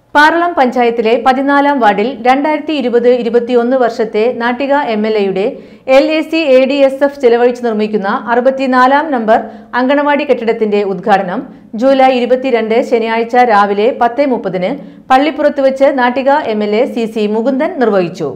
പാറളം പഞ്ചായത്തിലെ പതിനാലാം വാർഡിൽ രണ്ടായിരത്തി ഇരുപത് ഇരുപത്തിയൊന്ന് വർഷത്തെ നാട്ടിക എം എൽ എയുടെ L A C A D S F ചെലവഴിച്ച് നിർമ്മിക്കുന്ന അറുപത്തിനാലാം നമ്പർ അങ്കണവാടി കെട്ടിടത്തിന്റെ ഉദ്ഘാടനം ജൂലൈ ഇരുപത്തിരണ്ട് ശനിയാഴ്ച രാവിലെ പത്ത് മുപ്പതിന് പള്ളിപ്പുറത്ത് വെച്ച് Nattika M L A C C Mukundan നിർവഹിച്ചു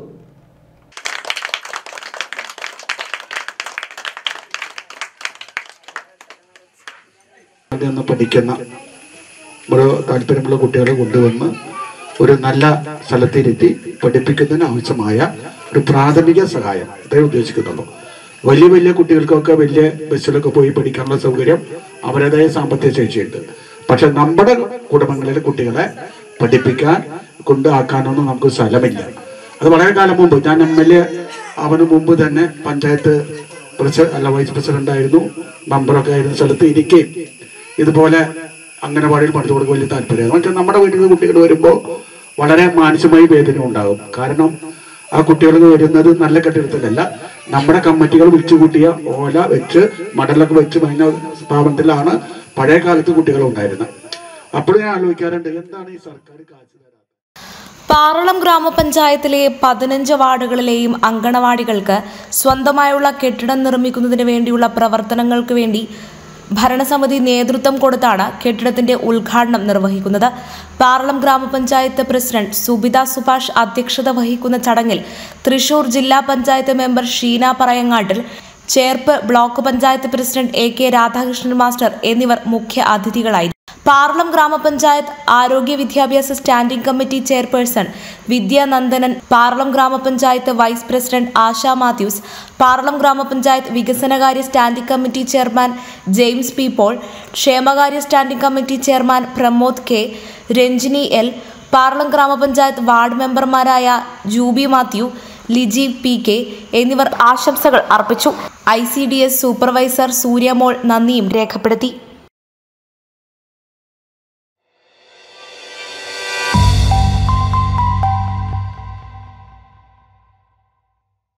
അവിടെ നിന്ന് പഠിക്കുന്ന ഒരു താല്പര്യമുള്ള കുട്ടികളെ കൊണ്ടുവന്ന് ഒരു നല്ല സ്ഥലത്തിരുത്തി പഠിപ്പിക്കുന്നതിന് ആവശ്യമായ ഒരു പ്രാഥമിക സഹായം ഇതേ ഉദ്ദേശിക്കുന്നുള്ളൂ വലിയ വലിയ കുട്ടികൾക്കൊക്കെ വലിയ ബസ്സിലൊക്കെ പോയി പഠിക്കാനുള്ള സൗകര്യം അവരുടേതായ സാമ്പത്തിക ശേഷിയുണ്ട് പക്ഷെ നമ്മുടെ കുടുംബങ്ങളിലെ കുട്ടികളെ പഠിപ്പിക്കാൻ കൊണ്ടാക്കാനൊന്നും നമുക്ക് സ്ഥലമില്ല അത് വളരെ കാലം മുമ്പ് ഞാൻ എം എൽ എ അവന് മുമ്പ് തന്നെ പഞ്ചായത്ത് പ്രസി അല്ല വൈസ് പ്രസിഡന്റ് ആയിരുന്നു മെമ്പറൊക്കെ ആയിരുന്ന സ്ഥലത്ത് ഇരിക്കുകയും ഇതുപോലെ അംഗനവാടിയിൽ പഠിച്ചു കൊടുക്കാൻ വലിയ താല്പര്യമാണ് പക്ഷെ നമ്മുടെ വീട്ടിൽ നിന്ന് കുട്ടികൾ വരുമ്പോൾ വളരെ മാനസികമായി വേദന ഉണ്ടാകും കാരണം ആ കുട്ടികൾ വരുന്നത് നല്ല കെട്ടിടത്തിലല്ല നമ്മുടെ കമ്മിറ്റികൾ വിളിച്ചു കൂട്ടിയ ഓല വെച്ച് മടലൊക്കെ വെച്ച് കഴിഞ്ഞ സ്ഥാപനത്തിലാണ് പഴയ കാലത്ത് കുട്ടികൾ ഉണ്ടായിരുന്നത് അപ്പോൾ ഞാൻ ആലോചിക്കാറുണ്ട് എന്താണ് ഈ സർക്കാർ കാശ് തരാത്തത് പാറളം ഗ്രാമപഞ്ചായത്തിലെ പതിനഞ്ച് വാർഡുകളിലെയും അങ്കണവാടികൾക്ക് സ്വന്തമായുള്ള കെട്ടിടം നിർമ്മിക്കുന്നതിന് വേണ്ടിയുള്ള പ്രവർത്തനങ്ങൾക്ക് വേണ്ടി ഭരണസമിതി നേതൃത്വം കൊടുത്താണ് കെട്ടിടത്തിന്റെ ഉദ്ഘാടനം നിർവഹിക്കുന്നത് പാറളം ഗ്രാമപഞ്ചായത്ത് പ്രസിഡന്റ് സുബിത സുഭാഷ് അധ്യക്ഷത വഹിക്കുന്ന ചടങ്ങിൽ തൃശൂർ ജില്ലാ panchayat member Sheena Parayangattil Cherpu block panchayat president A K Radhakrishnan master എന്നിവർ മുഖ്യ അതിഥികളായി പാർലം ഗ്രാമപഞ്ചായത്ത് ആരോഗ്യ വിദ്യാഭ്യാസ standing committee chairperson Vidya Nandanan Paralam ഗ്രാമപഞ്ചായത്ത് vice president Asha Mathews Paralam ഗ്രാമപഞ്ചായത്ത് വികസനകാര്യ standing committee chairman James P Paul ക്ഷേമകാര്യ standing committee chairman Pramod K Ranjini L Paralam ഗ്രാമപഞ്ചായത്ത് വാർഡ് മെമ്പർമാരായ Jubi Mathew Liji P K എന്നിവർ ആശംസകൾ അർപ്പിച്ചു I C D S supervisor Suryamol നന്ദിയും രേഖപ്പെടുത്തി